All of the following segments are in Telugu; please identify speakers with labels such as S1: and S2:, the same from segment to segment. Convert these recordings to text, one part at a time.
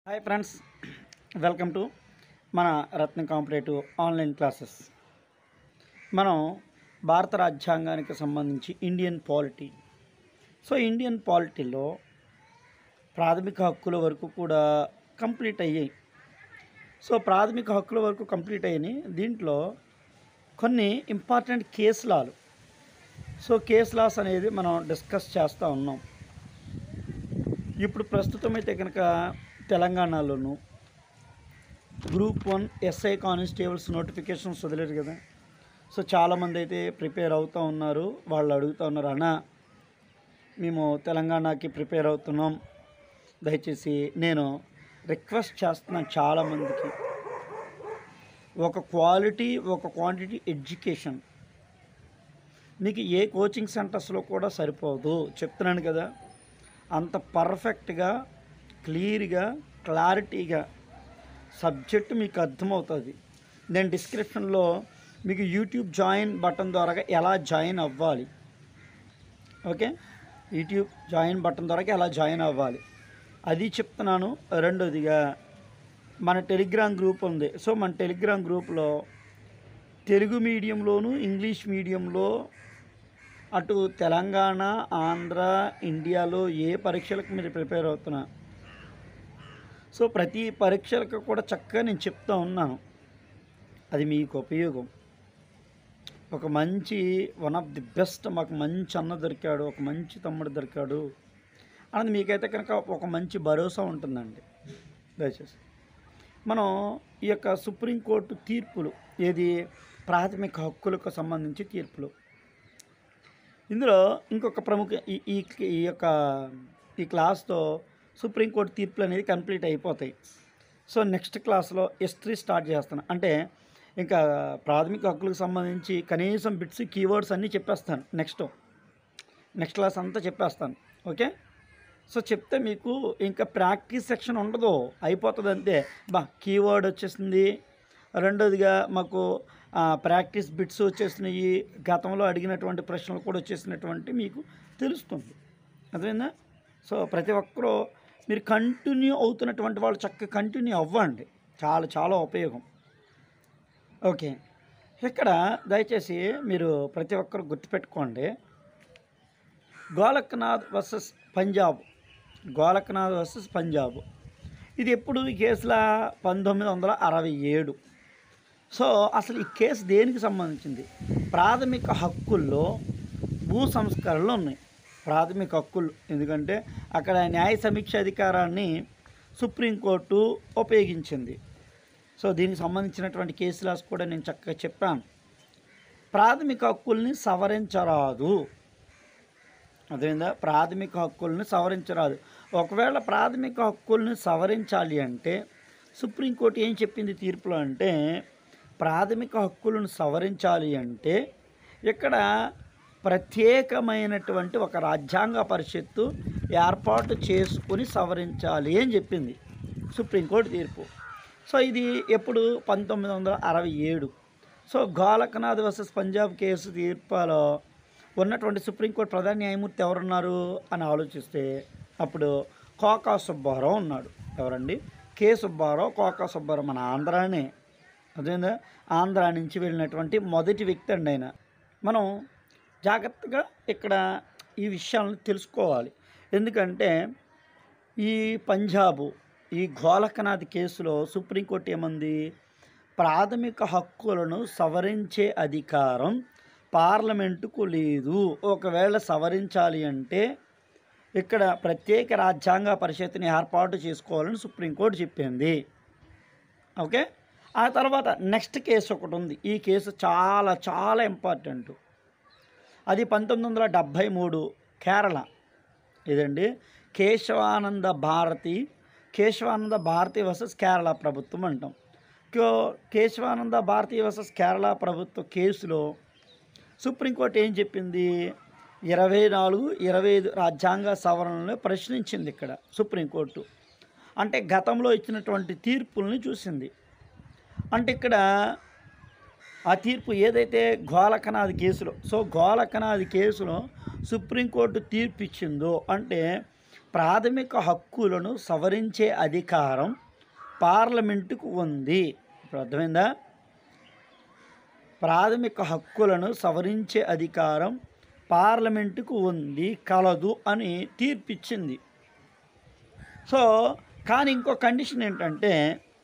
S1: హాయ్ ఫ్రెండ్స్ వెల్కమ్ టు మన రత్న కాంపిటేటివ్ ఆన్లైన్ క్లాసెస్ మనం భారత రాజ్యాంగానికి సంబంధించి ఇండియన్ పాలిటీ సో ఇండియన్ పాలిటీలో ప్రాథమిక హక్కుల వరకు కూడా కంప్లీట్ అయ్యాయి సో ప్రాథమిక హక్కుల వరకు కంప్లీట్ అయ్యాయి దీంట్లో కొన్ని ఇంపార్టెంట్ కేస్ లాలు సో కేస్ లాస్ అనేది మనం డిస్కస్ చేస్తూ ఉన్నాం ఇప్పుడు ప్రస్తుతం అయితే కనుక తెలంగాణలోను group one SI constables notifications వదిలేరు కదా సో చాలామంది అయితే ప్రిపేర్ అవుతూ ఉన్నారు వాళ్ళు అడుగుతూ ఉన్నారు అన్న మేము తెలంగాణకి ప్రిపేర్ అవుతున్నాం దయచేసి నేను రిక్వెస్ట్ చేస్తున్నాను చాలామందికి ఒక క్వాలిటీ ఒక క్వాంటిటీ ఎడ్యుకేషన్ మీకు ఏ కోచింగ్ సెంటర్స్లో కూడా సరిపోదు చెప్తున్నాను కదా అంత పర్ఫెక్ట్గా క్లియర్గా క్లారిటీగా సబ్జెక్ట్ మీకు అర్థమవుతుంది నేను డిస్క్రిప్షన్లో మీకు యూట్యూబ్ జాయిన్ బటన్ ద్వారా ఎలా జాయిన్ అవ్వాలి ఓకే యూట్యూబ్ జాయిన్ బటన్ ద్వారా ఎలా జాయిన్ అవ్వాలి అది చెప్తున్నాను రెండోదిగా మన టెలిగ్రామ్ గ్రూప్ ఉంది సో మన టెలిగ్రామ్ గ్రూప్లో తెలుగు మీడియంలోను ఇంగ్లీష్ మీడియంలో అటు తెలంగాణ ఆంధ్ర ఇండియాలో ఏ పరీక్షలకు మీరు ప్రిపేర్ అవుతున్నా సో ప్రతి పరీక్షలకు కూడా చక్కగా నేను చెప్తా ఉన్నాను అది మీకు ఉపయోగం ఒక మంచి వన్ ఆఫ్ ది బెస్ట్ మాకు మంచి అన్న దొరికాడు ఒక మంచి తమ్ముడు దొరికాడు అన్నది మీకైతే కనుక ఒక మంచి భరోసా ఉంటుందండి దయచేసి మనం ఈ యొక్క సుప్రీంకోర్టు తీర్పులు ఏది ప్రాథమిక హక్కులకు సంబంధించి తీర్పులు ఇందులో ఇంకొక ప్రముఖ ఈ ఈ ఈ యొక్క ఈ క్లాస్తో సుప్రీంకోర్టు తీర్పులు అనేది కంప్లీట్ అయిపోతాయి సో నెక్స్ట్ క్లాస్లో హిస్టరీ స్టార్ట్ చేస్తాను అంటే ఇంకా ప్రాథమిక హక్కులకు సంబంధించి కనీసం బిట్స్ కీవర్డ్స్ అన్నీ చెప్పేస్తాను నెక్స్ట్ నెక్స్ట్ క్లాస్ అంతా చెప్పేస్తాను ఓకే సో చెప్తే మీకు ఇంకా ప్రాక్టీస్ సెక్షన్ ఉండదు అయిపోతుంది అంతే బా కీవర్డ్ వచ్చేసింది రెండోదిగా మాకు ఆ, ప్రాక్టీస్ బిట్స్ వచ్చేసినాయి గతంలో అడిగినటువంటి ప్రశ్నలు కూడా వచ్చేసినటువంటి మీకు తెలుస్తుంది అర్థమైందా సో ప్రతి ఒక్కరూ మీరు కంటిన్యూ అవుతున్నటువంటి వాళ్ళు చక్కగా కంటిన్యూ అవ్వండి చాలా చాలా ఉపయోగం ఓకే ఇక్కడ దయచేసి మీరు ప్రతి ఒక్కరు గుర్తుపెట్టుకోండి గోలక్నాథ్ వర్సెస్ పంజాబ్ గోలక్నాథ్ వర్సెస్ పంజాబ్ ఇది ఎప్పుడు ఈ కేసుల పంతొమ్మిది వందల అరవై ఏడు సో అసలు ఈ కేసు దేనికి సంబంధించింది ప్రాథమిక హక్కుల్లో భూ సంస్కరణలు ఉన్నాయి ప్రాథమిక హక్కులు ఎందుకంటే అక్కడ న్యాయ సమీక్ష అధికారాన్ని సుప్రీంకోర్టు ఉపయోగించింది సో దీనికి సంబంధించినటువంటి కేసులాస్ కూడా నేను చక్కగా చెప్పాను ప్రాథమిక హక్కుల్ని సవరించరాదు అదేందా ప్రాథమిక హక్కుల్ని సవరించరాదు ఒకవేళ ప్రాథమిక హక్కుల్ని సవరించాలి అంటే సుప్రీంకోర్టు ఏం చెప్పింది తీర్పులో అంటే ప్రాథమిక హక్కులను సవరించాలి అంటే ఇక్కడ ప్రత్యేకమైనటువంటి ఒక రాజ్యాంగ పరిషత్తు ఏర్పాటు చేసుకుని సవరించాలి అని చెప్పింది సుప్రీంకోర్టు తీర్పు సో ఇది ఎప్పుడు పంతొమ్మిది వందల అరవై ఏడు so Golaknath versus Punjab case తీర్పులో ఉన్నటువంటి సుప్రీంకోర్టు ప్రధాన న్యాయమూర్తి ఎవరున్నారు అని ఆలోచిస్తే అప్పుడు కోకా సుబ్బారావు ఉన్నాడు ఎవరండి కె సుబ్బారావు కోకా సుబ్బారావు మన ఆంధ్రానే అదేందా ఆంధ్రా నుంచి వెళ్ళినటువంటి మొదటి వ్యక్తి అండి ఆయన మనం జాగ్రత్తగా ఇక్కడ ఈ విషయాలను తెలుసుకోవాలి ఎందుకంటే ఈ పంజాబు ఈ గోలకనాథ్ కేసులో సుప్రీంకోర్టు ఏమంది ప్రాథమిక హక్కులను సవరించే అధికారం పార్లమెంటుకు లేదు ఒకవేళ సవరించాలి అంటే ఇక్కడ ప్రత్యేక రాజ్యాంగ పరిషత్తుని ఏర్పాటు చేసుకోవాలని సుప్రీంకోర్టు చెప్పింది ఓకే ఆ తర్వాత నెక్స్ట్ కేసు ఒకటి ఉంది ఈ కేసు చాలా చాలా ఇంపార్టెంట్ అది పంతొమ్మిది వందల డెబ్భై మూడు కేరళ ఇదండి కేశవానంద భారతి కేశవానంద భారతి వర్సెస్ కేరళ ప్రభుత్వం అంటాం కో- కేశవానంద భారతి వర్సెస్ కేరళ ప్రభుత్వ కేసులో సుప్రీంకోర్టు ఏం చెప్పింది ఇరవై నాలుగు ఇరవై ఐదు రాజ్యాంగ సవరణలను ప్రశ్నించింది ఇక్కడ సుప్రీంకోర్టు అంటే గతంలో ఇచ్చినటువంటి తీర్పుల్ని చూసింది అంటే ఇక్కడ ఆ తీర్పు ఏదైతే గోలకనాథ్ కేసులో సో గోలకనాథ్ కేసులో సుప్రీంకోర్టు తీర్పు ఇచ్చిందో అంటే ప్రాథమిక హక్కులను సవరించే అధికారం పార్లమెంటుకు ఉంది ఇప్పుడు అర్థమైందా ప్రాథమిక హక్కులను సవరించే అధికారం పార్లమెంటుకు ఉంది కలదు అని తీర్పిచ్చింది సో కానీ ఇంకో కండిషన్ ఏంటంటే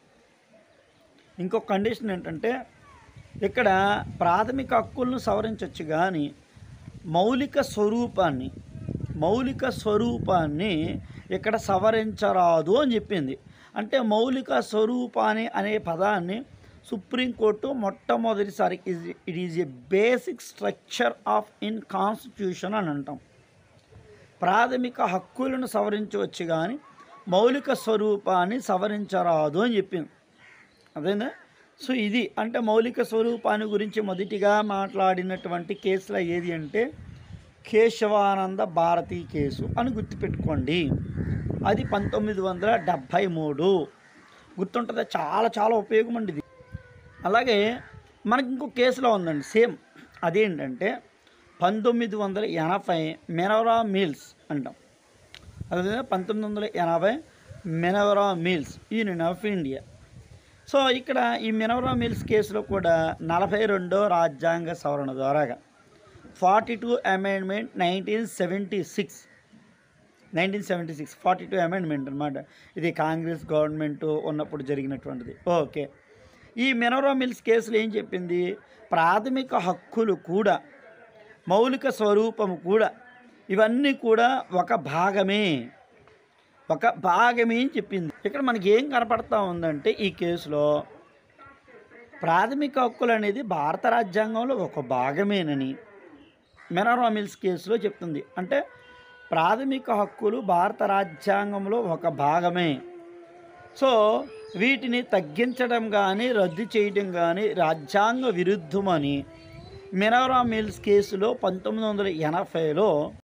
S1: ఇంకో కండిషన్ ఏంటంటే ఇక్కడ ప్రాథమిక హక్కులను సవరించవచ్చు కానీ మౌలిక స్వరూపాన్ని మౌలిక స్వరూపాన్ని ఇక్కడ సవరించరాదు అని చెప్పింది అంటే మౌలిక స్వరూపాన్ని అనే పదాన్ని సుప్రీంకోర్టు మొట్టమొదటిసారి it is a basic structure of in constitution అని అంటాం ప్రాథమిక హక్కులను సవరించవచ్చు కానీ మౌలిక స్వరూపాన్ని సవరించరాదు అని చెప్పింది అదేనా సో ఇది అంటే మౌలిక స్వరూపాన్ని గురించి మొదటిగా మాట్లాడినటువంటి కేసులో ఏది అంటే కేశవానంద భారతి కేసు అని గుర్తుపెట్టుకోండి అది పంతొమ్మిది వందల డెబ్భై మూడు గుర్తుంటుంది చాలా చాలా ఉపయోగం అండి ఇది అలాగే మనకి ఇంకో కేసులో ఉందండి సేమ్ అదేంటంటే పంతొమ్మిది వందల ఎనభై మెనవరా మిల్స్ అంటాం అదే పంతొమ్మిది వందల ఎనభై Minerva mills union of India so ఇక్కడ ఈ మినవరా మిల్స్ కేసులో కూడా నలభై రెండో రాజ్యాంగ సవరణ ద్వారాగా forty two amendment nineteen seventy six nineteen seventy six forty two amendment అనమాట ఇది కాంగ్రెస్ గవర్నమెంట్ ఉన్నప్పుడు జరిగినటువంటిది ఓకే ఈ మినవరా మిల్స్ కేసులో ఏం చెప్పింది ప్రాథమిక హక్కులు కూడా మౌలిక స్వరూపము కూడా ఇవన్నీ కూడా ఒక భాగమే ఒక భాగమే అని చెప్పింది ఇక్కడ మనకి ఏం కనపడతా ఉందంటే ఈ కేసులో ప్రాథమిక హక్కులు అనేది భారత రాజ్యాంగంలో ఒక భాగమేనని మెనరా మిల్స్ కేసులో చెప్తుంది అంటే ప్రాథమిక హక్కులు భారత రాజ్యాంగంలో ఒక భాగమే సో వీటిని తగ్గించడం కానీ రద్దు చేయడం కానీ రాజ్యాంగ విరుద్ధమని మెనరా మిల్స్ కేసులో పంతొమ్మిది వందల ఎనభైలో